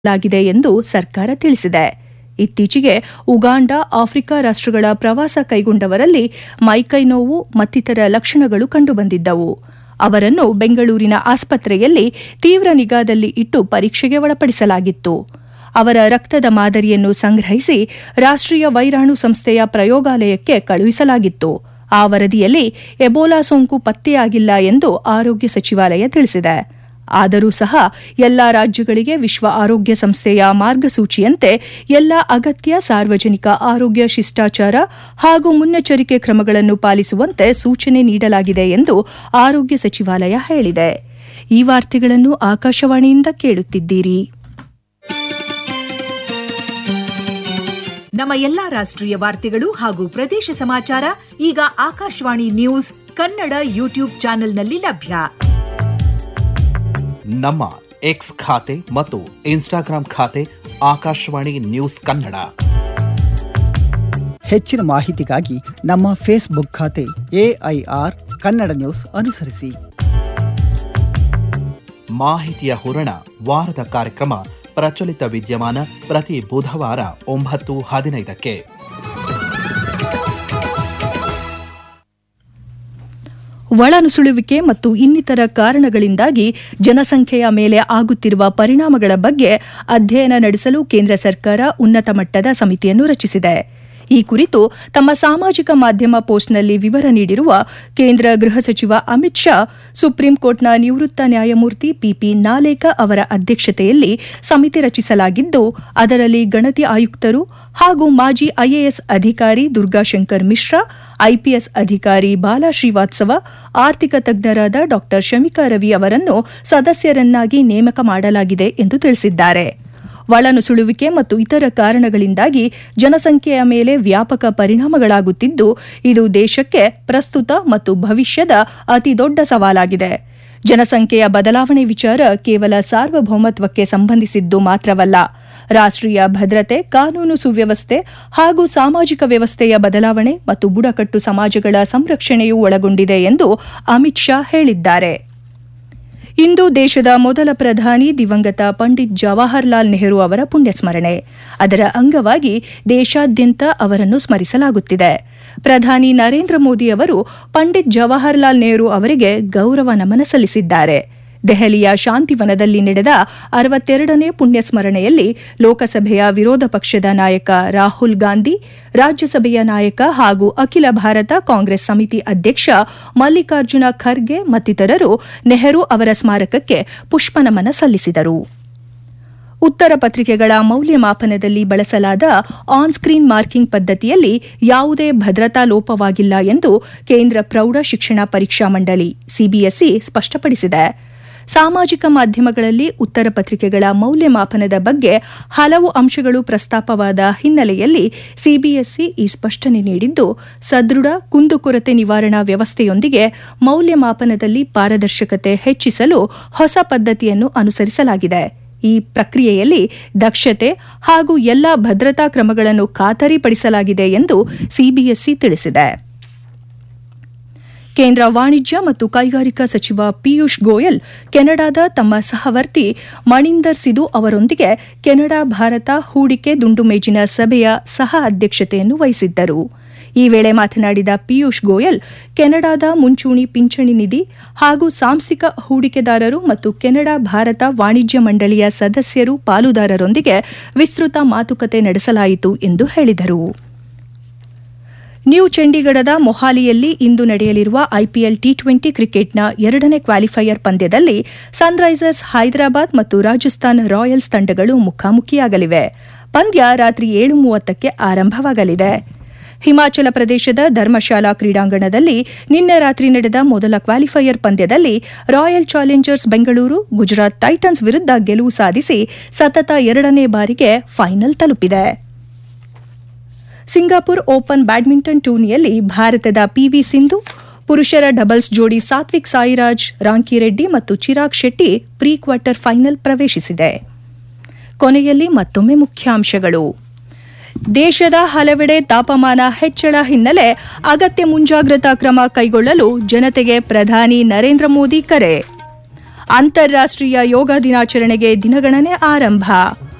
ಲಾಗಿದೆ ಎಂದು ಸರ್ಕಾರ ತಿಳಿಸಿದೆ ಇತ್ತೀಚೆಗೆ ಉಗಾಂಡ ಆಫ್ರಿಕಾ ರಾಷ್ಟ್ರಗಳ ಪ್ರವಾಸ ಕೈಗೊಂಡವರಲ್ಲಿ ಮೈಕೈ ನೋವು ಮತ್ತಿತರ ಲಕ್ಷಣಗಳು ಕಂಡುಬಂದಿದ್ದವು ಅವರನ್ನು ಬೆಂಗಳೂರಿನ ಆಸ್ಪತ್ರೆಯಲ್ಲಿ ತೀವ್ರ ನಿಗಾದಲ್ಲಿ ಇಟ್ಟು ಪರೀಕ್ಷೆಗೆ ಒಳಪಡಿಸಲಾಗಿತ್ತು ಅವರ ರಕ್ತದ ಮಾದರಿಯನ್ನು ಸಂಗ್ರಹಿಸಿ ರಾಷ್ಟ್ರೀಯ ವೈರಾಣು ಸಂಸ್ಥೆಯ ಪ್ರಯೋಗಾಲಯಕ್ಕೆ ಕಳುಹಿಸಲಾಗಿತ್ತು ಆ ವರದಿಯಲ್ಲಿ ಎಬೋಲಾ ಸೋಂಕು ಪತ್ತೆಯಾಗಿಲ್ಲ ಎಂದು ಆರೋಗ್ಯ ಸಚಿವಾಲಯ ತಿಳಿಸಿದೆ ಆದರೂ ಸಹ ಎಲ್ಲಾ ರಾಜ್ಯಗಳಿಗೆ ವಿಶ್ವ ಆರೋಗ್ಯ ಸಂಸ್ಥೆಯ ಮಾರ್ಗಸೂಚಿಯಂತೆ ಎಲ್ಲ ಅಗತ್ಯ ಸಾರ್ವಜನಿಕ ಆರೋಗ್ಯ ಶಿಷ್ಟಾಚಾರ ಹಾಗೂ ಮುನ್ನೆಚ್ಚರಿಕೆ ಕ್ರಮಗಳನ್ನು ಪಾಲಿಸುವಂತೆ ಸೂಚನೆ ನೀಡಲಾಗಿದೆ ಎಂದು ಆರೋಗ್ಯ ಸಚಿವಾಲಯ ಹೇಳಿದೆ ಈ ವಾರ್ತೆಗಳನ್ನು ಆಕಾಶವಾಣಿಯಿಂದ ಕೇಳುತ್ತಿದ್ದೀರಿ ನಮ್ಮ ಎಲ್ಲಾ ರಾಷ್ಟ್ರೀಯ ವಾರ್ತೆಗಳು ಹಾಗೂ ಪ್ರದೇಶ ಸಮಾಚಾರ ಈಗ ಆಕಾಶವಾಣಿ ನ್ಯೂಸ್ ಕನ್ನಡ ಯೂಟ್ಯೂಬ್ ಚಾನೆಲ್ನಲ್ಲಿ ಲಭ್ಯ ನಮ್ಮ ಎಕ್ಸ್ ಖಾತೆ ಮತ್ತು ಇನ್ಸ್ಟಾಗ್ರಾಂ ಖಾತೆ ಆಕಾಶವಾಣಿ ನ್ಯೂಸ್ ಕನ್ನಡ ಹೆಚ್ಚಿನ ಮಾಹಿತಿಗಾಗಿ ನಮ್ಮ ಫೇಸ್ಬುಕ್ ಖಾತೆ ಎಐಆರ್ ಕನ್ನಡ ನ್ಯೂಸ್ ಅನುಸರಿಸಿ ಮಾಹಿತಿಯ ಹೂರಣ ವಾರದ ಕಾರ್ಯಕ್ರಮ ಪ್ರಚಲಿತ ವಿದ್ಯಮಾನ ಪ್ರತಿ ಬುಧವಾರ ಒಂಬತ್ತು ಹದಿನೈದಕ್ಕೆ ಒಳನುಸುಳುವಿಕೆ ಮತ್ತು ಇನ್ನಿತರ ಕಾರಣಗಳಿಂದಾಗಿ ಜನಸಂಖ್ಯೆಯ ಮೇಲೆ ಆಗುತ್ತಿರುವ ಪರಿಣಾಮಗಳ ಬಗ್ಗೆ ಅಧ್ಯಯನ ನಡೆಸಲು ಕೇಂದ್ರ ಸರ್ಕಾರ ಉನ್ನತ ಮಟ್ಟದ ಸಮಿತಿಯನ್ನು ರಚಿಸಿದೆ ಈ ಕುರಿತು ತಮ್ಮ ಸಾಮಾಜಿಕ ಮಾಧ್ಯಮ ಪೋಸ್ಟ್ನಲ್ಲಿ ವಿವರ ನೀಡಿರುವ ಕೇಂದ್ರ ಗೃಹ ಸಚಿವ ಅಮಿತ್ ಶಾ ಸುಪ್ರೀಂ ಕೋರ್ಟ್ನ ನಿವೃತ್ತ ನ್ಯಾಯಮೂರ್ತಿ ಪಿಪಿ ನಾಲೇಕ ಅವರ ಅಧ್ಯಕ್ಷತೆಯಲ್ಲಿ ಸಮಿತಿ ರಚಿಸಲಾಗಿದ್ದು ಅದರಲ್ಲಿ ಗಣತಿ ಆಯುಕ್ತರು ಹಾಗೂ ಮಾಜಿ ಐಎಎಸ್ ಅಧಿಕಾರಿ ದುರ್ಗಾಶಂಕರ್ ಮಿಶ್ರಾ ಐಪಿಎಸ್ ಅಧಿಕಾರಿ ಬಾಲಾ ಶ್ರೀವಾತ್ಸವ ಆರ್ಥಿಕ ತಜ್ಞರಾದ ಡಾ ಶಮಿಕಾ ರವಿ ಅವರನ್ನು ಸದಸ್ಯರನ್ನಾಗಿ ನೇಮಕ ಮಾಡಲಾಗಿದೆ ಎಂದು ತಿಳಿಸಿದ್ದಾರೆ ಒಳನುಸುಳುವಿಕೆ ಮತ್ತು ಇತರ ಕಾರಣಗಳಿಂದಾಗಿ ಜನಸಂಖ್ಯೆಯ ಮೇಲೆ ವ್ಯಾಪಕ ಪರಿಣಾಮಗಳಾಗುತ್ತಿದ್ದು ಇದು ದೇಶಕ್ಕೆ ಪ್ರಸ್ತುತ ಮತ್ತು ಭವಿಷ್ಯದ ಅತಿದೊಡ್ಡ ಸವಾಲಾಗಿದೆ ಜನಸಂಖ್ಯೆಯ ಬದಲಾವಣೆ ವಿಚಾರ ಕೇವಲ ಸಾರ್ವಭೌಮತ್ವಕ್ಕೆ ಸಂಬಂಧಿಸಿದ್ದು ಮಾತ್ರವಲ್ಲ ರಾಷ್ಟ್ರೀಯ ಭದ್ರತೆ ಕಾನೂನು ಸುವ್ಯವಸ್ಥೆ ಹಾಗೂ ಸಾಮಾಜಿಕ ವ್ಯವಸ್ಥೆಯ ಬದಲಾವಣೆ ಮತ್ತು ಬುಡಕಟ್ಟು ಸಮಾಜಗಳ ಸಂರಕ್ಷಣೆಯೂ ಒಳಗೊಂಡಿದೆ ಎಂದು ಅಮಿತ್ ಶಾ ಹೇಳಿದ್ದಾರೆ ಇಂದು ದೇಶದ ಮೊದಲ ಪ್ರಧಾನಿ ದಿವಂಗತ ಪಂಡಿತ್ ಜವಾಹರ್ಲಾಲ್ ನೆಹರು ಅವರ ಪುಣ್ಯಸ್ಮರಣೆ ಅದರ ಅಂಗವಾಗಿ ದೇಶಾದ್ಯಂತ ಅವರನ್ನು ಸ್ಮರಿಸಲಾಗುತ್ತಿದೆ ಪ್ರಧಾನಿ ನರೇಂದ್ರ ಮೋದಿ ಅವರು ಪಂಡಿತ್ ಜವಾಹರ್ಲಾಲ್ ನೆಹರು ಅವರಿಗೆ ಗೌರವ ನಮನ ಸಲ್ಲಿಸಿದ್ದಾರೆ ದೆಹಲಿಯ ಶಾಂತಿವನದಲ್ಲಿ ನಡೆದ ಅರವತ್ತೆರಡನೇ ಪುಣ್ಯಸ್ಮರಣೆಯಲ್ಲಿ ಲೋಕಸಭೆಯ ವಿರೋಧ ಪಕ್ಷದ ನಾಯಕ ರಾಹುಲ್ ಗಾಂಧಿ ರಾಜ್ಯಸಭೆಯ ನಾಯಕ ಹಾಗೂ ಅಖಿಲ ಭಾರತ ಕಾಂಗ್ರೆಸ್ ಸಮಿತಿ ಅಧ್ಯಕ್ಷ ಮಲ್ಲಿಕಾರ್ಜುನ ಖರ್ಗೆ ಮತ್ತಿತರರು ನೆಹರು ಅವರ ಸ್ಮಾರಕಕ್ಕೆ ಪುಷ್ಪನಮನ ಸಲ್ಲಿಸಿದರು ಉತ್ತರ ಪತ್ರಿಕೆಗಳ ಮೌಲ್ಯಮಾಪನದಲ್ಲಿ ಬಳಸಲಾದ ಆನ್ ಸ್ಕ್ರೀನ್ ಮಾರ್ಕಿಂಗ್ ಪದ್ಧತಿಯಲ್ಲಿ ಯಾವುದೇ ಭದ್ರತಾ ಲೋಪವಾಗಿಲ್ಲ ಎಂದು ಕೇಂದ್ರ ಪ್ರೌಢ ಶಿಕ್ಷಣ ಪರೀಕ್ಷಾ ಮಂಡಳಿ ಸಿಬಿಎಸ್ಇ ಸ್ಪಷ್ಟಪಡಿಸಿದೆ ಸಾಮಾಜಿಕ ಮಾಧ್ಯಮಗಳಲ್ಲಿ ಉತ್ತರ ಪತ್ರಿಕೆಗಳ ಮೌಲ್ಯಮಾಪನದ ಬಗ್ಗೆ ಹಲವು ಅಂಶಗಳು ಪ್ರಸ್ತಾಪವಾದ ಹಿನ್ನೆಲೆಯಲ್ಲಿ ಸಿಬಿಎಸ್ಇ ಈ ಸ್ಪಷ್ಟನೆ ನೀಡಿದ್ದು ಸದೃಢ ಕುಂದುಕೊರತೆ ನಿವಾರಣಾ ವ್ಯವಸ್ಥೆಯೊಂದಿಗೆ ಮೌಲ್ಯಮಾಪನದಲ್ಲಿ ಪಾರದರ್ಶಕತೆ ಹೆಚ್ಚಿಸಲು ಹೊಸ ಪದ್ಧತಿಯನ್ನು ಅನುಸರಿಸಲಾಗಿದೆ ಈ ಪ್ರಕ್ರಿಯೆಯಲ್ಲಿ ದಕ್ಷತೆ ಹಾಗೂ ಎಲ್ಲಾ ಭದ್ರತಾ ಕ್ರಮಗಳನ್ನು ಖಾತರಿಪಡಿಸಲಾಗಿದೆ ಎಂದು ಸಿಬಿಎಸ್ಇ ತಿಳಿಸಿದೆ ಕೇಂದ್ರ ವಾಣಿಜ್ಯ ಮತ್ತು ಕೈಗಾರಿಕಾ ಸಚಿವ ಪಿಯೂಷ್ ಗೋಯಲ್ ಕೆನಡಾದ ತಮ್ಮ ಸಹವರ್ತಿ ಮಣಿಂದರ್ ಸಿಧು ಅವರೊಂದಿಗೆ ಕೆನಡಾ ಭಾರತ ಹೂಡಿಕೆ ದುಂಡುಮೇಜಿನ ಸಭೆಯ ಸಹ ಅಧ್ಯಕ್ಷತೆಯನ್ನು ವಹಿಸಿದ್ದರು ಈ ವೇಳೆ ಮಾತನಾಡಿದ ಪಿಯೂಷ್ ಗೋಯಲ್ ಕೆನಡಾದ ಮುಂಚೂಣಿ ಪಿಂಚಣಿ ನಿಧಿ ಹಾಗೂ ಸಾಂಸ್ಥಿಕ ಹೂಡಿಕೆದಾರರು ಮತ್ತು ಕೆನಡಾ ಭಾರತ ವಾಣಿಜ್ಯ ಮಂಡಳಿಯ ಸದಸ್ಯರು ಪಾಲುದಾರರೊಂದಿಗೆ ವಿಸ್ತೃತ ಮಾತುಕತೆ ನಡೆಸಲಾಯಿತು ಎಂದು ಹೇಳಿದರು ನ್ಯೂ ಚಂಡೀಗಢದ ಮೊಹಾಲಿಯಲ್ಲಿ ಇಂದು ನಡೆಯಲಿರುವ ಐಪಿಎಲ್ ಟಿ ಟ್ವೆಂಟಿ ಕ್ರಿಕೆಟ್ನ ಎರಡನೇ ಕ್ವಾಲಿಫೈಯರ್ ಪಂದ್ಯದಲ್ಲಿ ಸನ್ರೈಸರ್ಸ್ ಹೈದರಾಬಾದ್ ಮತ್ತು ರಾಜಸ್ಥಾನ್ ರಾಯಲ್ಸ್ ತಂಡಗಳು ಮುಖಾಮುಖಿಯಾಗಲಿವೆ ಪಂದ್ಯ ರಾತ್ರಿ ಏಳು ಮೂವತ್ತಕ್ಕೆ ಆರಂಭವಾಗಲಿದೆ ಹಿಮಾಚಲ ಪ್ರದೇಶದ ಧರ್ಮಶಾಲಾ ಕ್ರೀಡಾಂಗಣದಲ್ಲಿ ನಿನ್ನೆ ರಾತ್ರಿ ನಡೆದ ಮೊದಲ ಕ್ವಾಲಿಫೈಯರ್ ಪಂದ್ಯದಲ್ಲಿ royal challengers Bengaluru Gujarat titans ವಿರುದ್ಧ ಗೆಲುವು ಸಾಧಿಸಿ ಸತತ ಎರಡನೇ ಬಾರಿಗೆ ಫೈನಲ್ ತಲುಪಿದೆ ಸಿಂಗಾಪುರ್ ಓಪನ್ ಬ್ಯಾಡ್ಮಿಂಟನ್ ಟೂರ್ನಿಯಲ್ಲಿ ಭಾರತದ ಪಿವಿ ಸಿಂಧು ಪುರುಷರ ಡಬಲ್ಸ್ ಜೋಡಿ ಸಾತ್ವಿಕ್ ಸಾಯಿರಾಜ್ ರಾಂಕಿರೆಡ್ಡಿ ಮತ್ತು Chirag Shetty pre quarter final ಪ್ರವೇಶಿಸಿದೆ ಕೊನೆಯಲ್ಲಿ ಮತ್ತೊಮ್ಮೆ ಮುಖ್ಯಾಂಶಗಳು ದೇಶದ ಹಲವೆಡೆ ತಾಪಮಾನ ಹೆಚ್ಚಳ ಹಿನ್ನೆಲೆ ಅಗತ್ಯ ಮುಂಜಾಗ್ರತಾ ಕ್ರಮ ಕೈಗೊಳ್ಳಲು ಜನತೆಗೆ ಪ್ರಧಾನಿ ನರೇಂದ್ರ ಮೋದಿ ಕರೆ ಅಂತಾರಾಷ್ಟ್ರೀಯ ಯೋಗ ದಿನಾಚರಣೆಗೆ ದಿನಗಣನೆ ಆರಂಭ